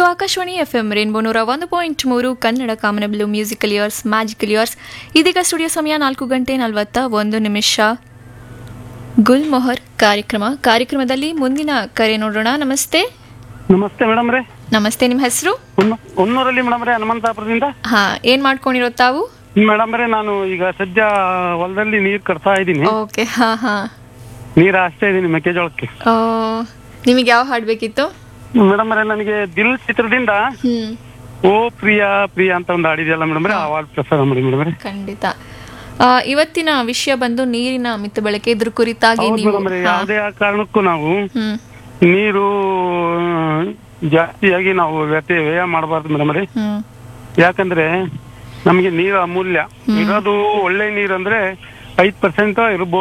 ಇದು Akashvani F M rainbow ನೂರ ಒಂದು ಪಾಯಿಂಟ್ ಮೂರು Kannada Kamanabillu musical years magical years ಇದೀಗ ಸ್ಟುಡಿಯೋ ಸಮಯ ನಾಲ್ಕು ಗಂಟೆ ನಲವತ್ತ ಒಂದು ನಿಮಿಷ ಗುಲ್ ಮೊಹರ್ ಕಾರ್ಯಕ್ರಮ ಕಾರ್ಯಕ್ರಮದಲ್ಲಿ ಮುಂದಿನ ಕರೆ ನೋಡೋಣ ನಮಸ್ತೆ ನಮಸ್ತೆ ಮೇಡಮ್ ರೇ ನಮಸ್ತೆ ನಿಮ್ಮ ಹೆಸರು ಹೊನ್ನೂರಲ್ಲಿ ಮೇಡಮ್ ರೇ ಹನುಮಂತಾಪುರದಿಂದ ಹಾ ಏನ್ ಮಾಡ್ಕೊಂಡಿರೋ ತಾವು ಮೇಡಮ್ ರೇ ನಾನು ಈಗ ಸದ್ಯ ಹೊಲದಲ್ಲಿ ನೀರ್ ಕಟ್ತಾ ಇದ್ದೀನಿ ಓಕೆ ಹಾ ಹಾ ನೀರ್ ಹಾಸ್ತಾ ಇದ್ದೀನಿ ಮೆಕ್ಕೆಜೋಳಕ್ಕೆ ಆ, ನಿಮಗೆ ಯಾವ ಹಾಡ್ ಬೇಕಿತ್ತು ಮೇಡಮ್ ರೇ ನನಗೆ ದಿಲ್ ಚಿತ್ರದಿಂದ ಹ್ಮ್ ಓ ಪ್ರಿಯಾ ಪ್ರಿಯಾ ಅಂತ ಒಂದು ಹಾಡಿದೆಯಲ್ಲ ಮೇಡಮ್ ರೇ ಆ ಹಾಡ್ ಪ್ರಸಾರ ಮಾಡಿ ಮೇಡಮ್ ರೇ ಖಂಡಿತ ಆ, ಇವತ್ತಿನ ವಿಷಯ ಬಂದು ನೀರಿನ ಮಿತ ಬಳಕೆ ಇದ್ರ ಕುರಿತಾಗಿ ಹೌದು ನೀವು ಮೇಡಮ್ ರೇ ಹಾ. ಯಾವುದೇ ಕಾರಣಕ್ಕೂ ನಾವು ಹ್ಮ್ ನೀರು ಆ, ಜಾಸ್ತಿಯಾಗಿ ನಾವು ವ್ಯತ್ಯ ವ್ಯಯ ಮಾಡಬಾರ್ದು ಮೇಡಮ್ ರೇ ಹ್ಮ್ ಯಾಕಂದ್ರೆ ನಮಗೆ ನೀರು ಅಮೂಲ್ಯ ಇರೋದು ಒಳ್ಳೆ ನೀರು ಅಂದ್ರೆ ಐದ್ ಪರ್ಸೆಂಟ್ ಇರ್ಬೋದು